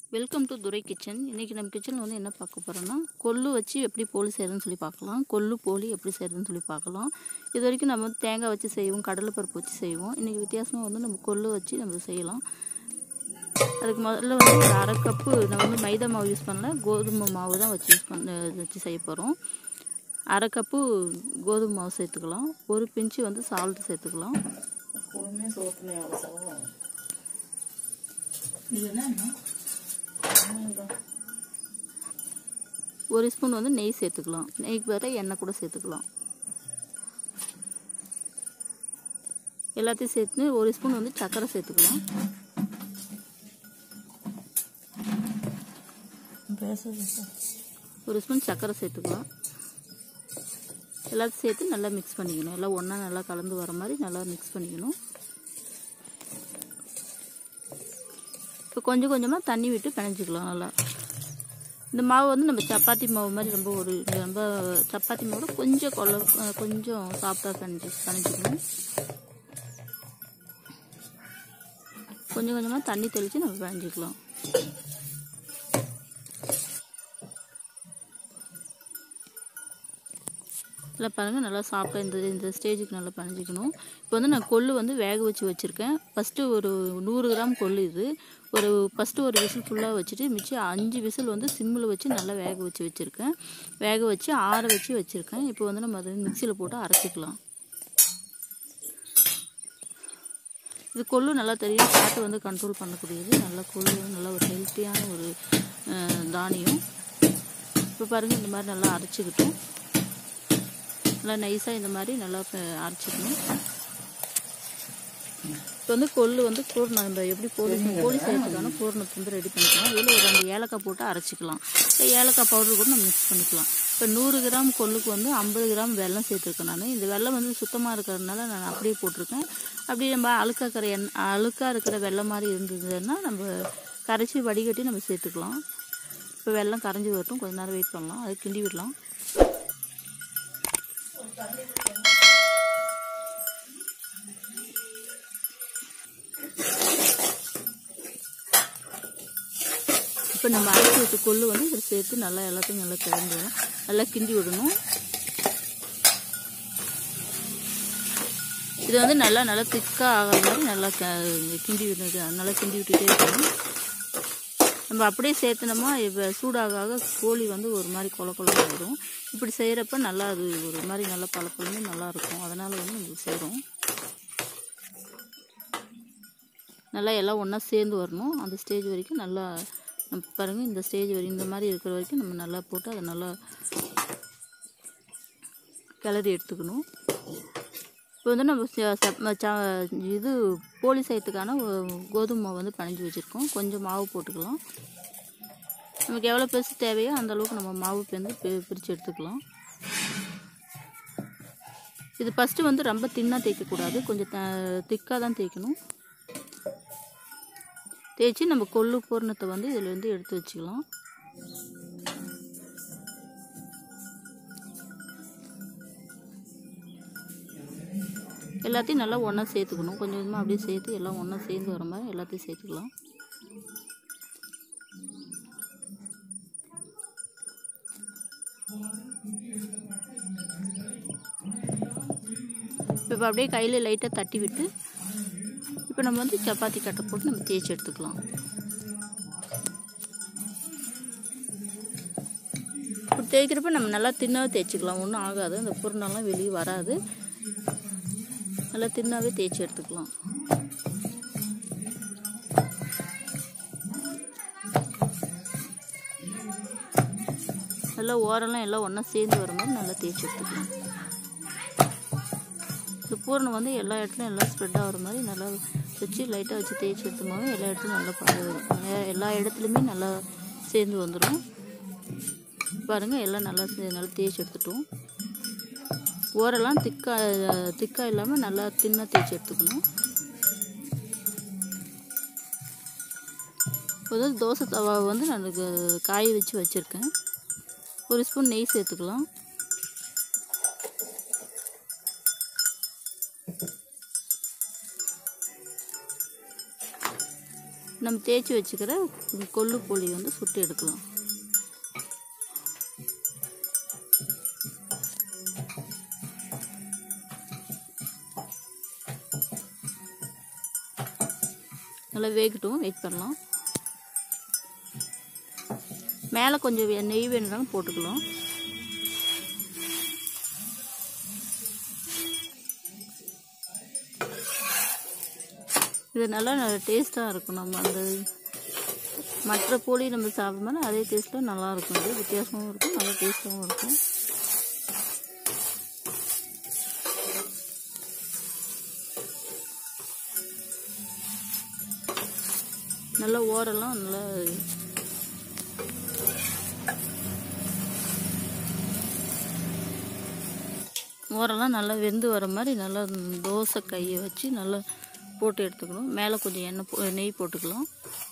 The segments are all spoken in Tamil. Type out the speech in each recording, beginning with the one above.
வெல்கம் டு துரை கிச்சன் இன்றைக்கி நம்ம கிச்சனில் வந்து என்ன பார்க்க போகிறோம்னா கொள்ளு வச்சு எப்படி போலி செய்கிறதுன்னு சொல்லி பார்க்கலாம் கொள்ளு போலி எப்படி செய்கிறதுன்னு சொல்லி பார்க்கலாம் இது வரைக்கும் நம்ம வந்து தேங்காய் வச்சு செய்வோம் கடலைப்பருப்பு வச்சு செய்வோம் இன்றைக்கி வித்தியாசமாக வந்து நம்ம கொள்ளு வச்சு நம்ம செய்யலாம் அதுக்கு முதல்ல வந்து ஒரு அரை கப்பு நான் வந்து மைதா மாவு யூஸ் பண்ணல கோதுமை மாவு தான் வச்சு யூஸ் பண்ண வச்சு செய்ய போகிறோம் அரை கப்பு கோதுமை மாவு சேர்த்துக்கலாம் ஒரு பிஞ்சு வந்து சால்ட் சேர்த்துக்கலாம் எப்பவுமே சோத்துல அவசரம் இது என்ன ஒரு ஸ்பூன் வந்து நெய் சேர்த்துக்கலாம் நெய்க்கு பதிலாக எண்ணெய் கூட சேர்த்துக்கலாம் எல்லாத்தையும் சேர்த்து ஒரு ஸ்பூன் வந்து சர்க்கரை சேர்த்துக்கலாம் பேசுறது ஒரு ஸ்பூன் சர்க்கரை சேர்த்துக்கலாம் எல்லாத்தையும் சேர்த்து நல்லா மிக்ஸ் பண்ணிக்கணும் எல்லாம் ஒன்றா நல்லா கலந்து வர மாதிரி நல்லா மிக்ஸ் பண்ணிக்கணும் இப்போ கொஞ்சம் கொஞ்சமாக தண்ணி விட்டு பிணைஞ்சிக்கலாம் நல்லா இந்த மாவு வந்து நம்ம சப்பாத்தி மாவு மாதிரி ரொம்ப ஒரு ரொம்ப சப்பாத்தி மாவோட கொஞ்சம் கொள்ள கொஞ்சம் சாஃப்டாக பிணைஞ்சி பிணைஞ்சிக்கணும் கொஞ்சம் கொஞ்சமாக தண்ணி தெளித்து நம்ம பிணைஞ்சிக்கலாம் இல்லை பாருங்கள் நல்லா சாப்பிட்டா இந்த இந்த ஸ்டேஜுக்கு நல்லா பணிஞ்சிக்கணும் இப்போ வந்து நான் கொள்ளு வந்து வேக வச்சு வச்சுருக்கேன் ஃபஸ்ட்டு ஒரு நூறு கிராம் கொள்ளு இது ஒரு ஃபஸ்ட்டு ஒரு விசில் ஃபுல்லாக வச்சுட்டு மிச்சம் அஞ்சு விசில் வந்து சிம்மில் வச்சு நல்லா வேக வச்சு வச்சுருக்கேன் வேக வச்சு ஆற வச்சு வச்சுருக்கேன் இப்போ வந்து நம்ம அதை மிக்சியில் போட்டு அரைச்சிக்கலாம் இது கொள்ளு நல்லா தெரியும் ஃபேட்டை வந்து கண்ட்ரோல் பண்ணக்கூடியது நல்லா கொள்ளு நல்லா ஒரு ஹெல்த்தியான ஒரு அஹ், தானியம் இப்போ பாருங்கள் இந்த மாதிரி நல்லா அரைச்சிக்கிட்டோம் நல்லா நைஸாக இந்த மாதிரி நல்லா ப- அரைச்சிக்கணும் இப்போ வந்து கொள்ளு வந்து பூர்ணம் நம்ம எப்படி போலி போலி செய்யறதுக்கான பூர்ணத்தை வந்து ரெடி பண்ணிக்கலாம் இதில் ஒரு ரெண்டு ஏலக்காய் போட்டு அரைச்சிக்கலாம் இப்போ ஏலக்காய் பவுடர் கூட நம்ம மிக்ஸ் பண்ணிக்கலாம் இப்போ நூறு கிராம் கொள்ளுக்கு வந்து ஐம்பது கிராம் வெல்லம் சேர்த்துருக்கேன் நான் இந்த வெல்லம் வந்து சுத்தமாக இருக்கிறதுனால நான் அப்படியே போட்டிருக்கேன் அப்படியே நம்ம அழுக்காக்கிற எண் அழுக்காக இருக்கிற வெல்லம் மாதிரி இருந்ததுன்னா நம்ம கரைச்சி வடிகட்டி நம்ம சேர்த்துக்கலாம் இப்போ வெல்லம் கரைஞ்சி வரட்டும் கொஞ்ச நேரம் வெயிட் பண்ணலாம் அதை கிண்டி விடலாம் இப்போ நம்ம அரைச்சி வச்ச கொள்ளு வந்து இதில் சேர்த்து நல்லா எல்லாத்தையும் நல்லா கிளம்பிடணும் நல்லா கிண்டி விடணும் இது வந்து நல்லா நல்லா திக்காக ஆகிற மாதிரி நல்லா க கிண்டி விடுறது நல்லா கிண்டி விட்டுட்டே இருக்கணும் நம்ம அப்படியே சேர்த்தனோமா இப்போ சூடாக ஆக கோழி வந்து ஒரு மாதிரி கொல கொலன்னு ஆயிடும் இப்படி செய்கிறப்ப நல்லா அது ஒரு மாதிரி நல்லா பழப்பழமே நல்லா இருக்கும் அதனால் வந்து நம்ம செய்கிறோம் நல்லா எல்லாம் ஒன்றா சேர்ந்து வரணும் அந்த ஸ்டேஜ் வரைக்கும் நல்லா நம்ம பாருங்கள் இந்த ஸ்டேஜ் வரைக்கும் இந்த மாதிரி இருக்கிற வரைக்கும் நம்ம நல்லா போட்டு அதை நல்லா கிளறி எடுத்துக்கணும் இப்போ வந்து நம்ம ச- சப்- ம- ச- இது போலி செய்யறதுக்கான ஒ- கோதுமை மாவு வந்து பனைஞ்சு வச்சுருக்கோம் கொஞ்சம் மாவு போட்டுக்கலாம் நமக்கு எவ்வளோ பெருசு தேவையோ அந்த அளவுக்கு நம்ம மாவு வந்து பி- பிரித்து எடுத்துக்கலாம் இது ஃபஸ்ட்டு வந்து ரொம்ப தின்னாக தேய்க்கக்கூடாது கொஞ்சம் த திக்காக தான் தேய்க்கணும் தேய்ச்சி நம்ம கொள்ளு பூர்ணத்தை வந்து இதில் வந்து எடுத்து வச்சுக்கலாம் எல்லாத்தையும் நல்லா ஒன்றா சேர்த்துக்கணும் கொஞ்சம் கொஞ்சமாக அப்படியே சேர்த்து எல்லாம் ஒன்றா சேர்ந்து வர மாதிரி எல்லாத்தையும் சேர்த்துக்கலாம் இப்போ அப்படியே கையில் லைட்டாக தட்டி விட்டு இப்போ நம்ம வந்து சப்பாத்தி கட்டை போட்டு நம்ம தேய்ச்சி எடுத்துக்கலாம் இப்போ தேய்க்கிறப்ப நம்ம நல்லா தின்னாவே தேய்ச்சிக்கலாம் ஒன்றும் ஆகாது அந்த பூர்ணம்லாம் வெளியே வராது நல்லா தின்னாவே தேய்ச்சி எடுத்துக்கலாம் நல்லா ஓரெல்லாம் எல்லாம் ஒன்றா சேர்ந்து வர மாதிரி நல்லா தேய்ச்சி எடுத்துக்கலாம் இந்த பூரணம் வந்து எல்லா இடத்துலையும் எல்லாம் ஸ்ப்ரெட் ஆகிற மாதிரி நல்லா வச்சு லைட்டாக வச்சு தேய்ச்சி எடுத்தோம்னாவே எல்லா இடத்துலையும் நல்லா பரவும் எல்லா இடத்துலையுமே நல்லா சேர்ந்து வந்துடும் பாருங்கள் எல்லாம் நல்லா சே- நல்லா தேய்ச்சி எடுத்துட்டோம் ஓரெல்லாம் திக்கா திக்கா இல்லாமல் நல்லா தின்னாக தேய்ச்சி எடுத்துக்கணும் முதல் தோசை தவா வந்து நான் க- காய வச்சு வச்சுருக்கேன் ஒரு ஸ்பூன் நெய் சேர்த்துக்கலாம் நம்ம தேய்ச்சி வச்சுக்கிற கொள்ளு போலி வந்து சுட்டு எடுக்கலாம் நல்லா வேகட்டும் வெயிட் பண்ணலாம் மேலே கொஞ்சம் வே- நெய் வேணுனாலும் போட்டுக்கலாம் இது நல்லா டேஸ்ட்டாக இருக்கும் நம்ம அந்த மற்ற போலி நம்ம சாப்பிடும்போது அதே டேஸ்ட்டில் நல்லா இருக்கும் இது வித்தியாசமாகவும் இருக்கும் நல்லா டேஸ்ட்டாகவும் இருக்கும் நல்லா ஓரெல்லாம் நல்லா ஓரெல்லாம் நல்லா வெந்து வர மாதிரி நல்லா தோசை கையை வச்சு நல்லா போட்டு எடுத்துக்கணும் மேலே கொஞ்சம் எண்ணெய் போ- நெய் போட்டுக்கலாம்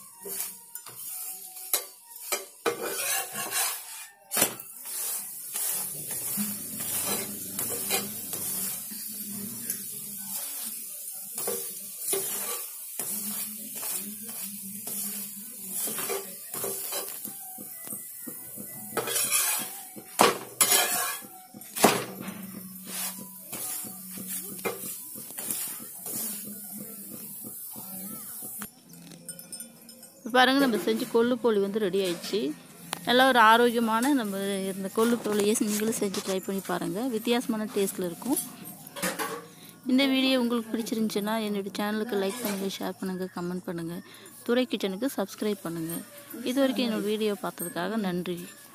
இப்ப பாருங்க நம்ம செஞ்சு கொள்ளு போலி வந்து ரெடி ஆயிடுச்சு நல்லா ஒரு ஆரோக்கியமான நம்ம இந்த கொள்ளு போலியை நீங்களும் செஞ்சு ட்ரை பண்ணி பாருங்கள் வித்தியாசமான டேஸ்ட்டில் இருக்கும் இந்த வீடியோ உங்களுக்கு பிடிச்சிருந்துச்சுன்னா என்னோட சேனலுக்கு லைக் பண்ணுங்கள் ஷேர் பண்ணுங்கள் கமெண்ட் பண்ணுங்கள் துறை கிச்சனுக்கு சப்ஸ்கிரைப் பண்ணுங்கள் இது வரைக்கும் என்னோட வீடியோ பார்த்ததுக்காக நன்றி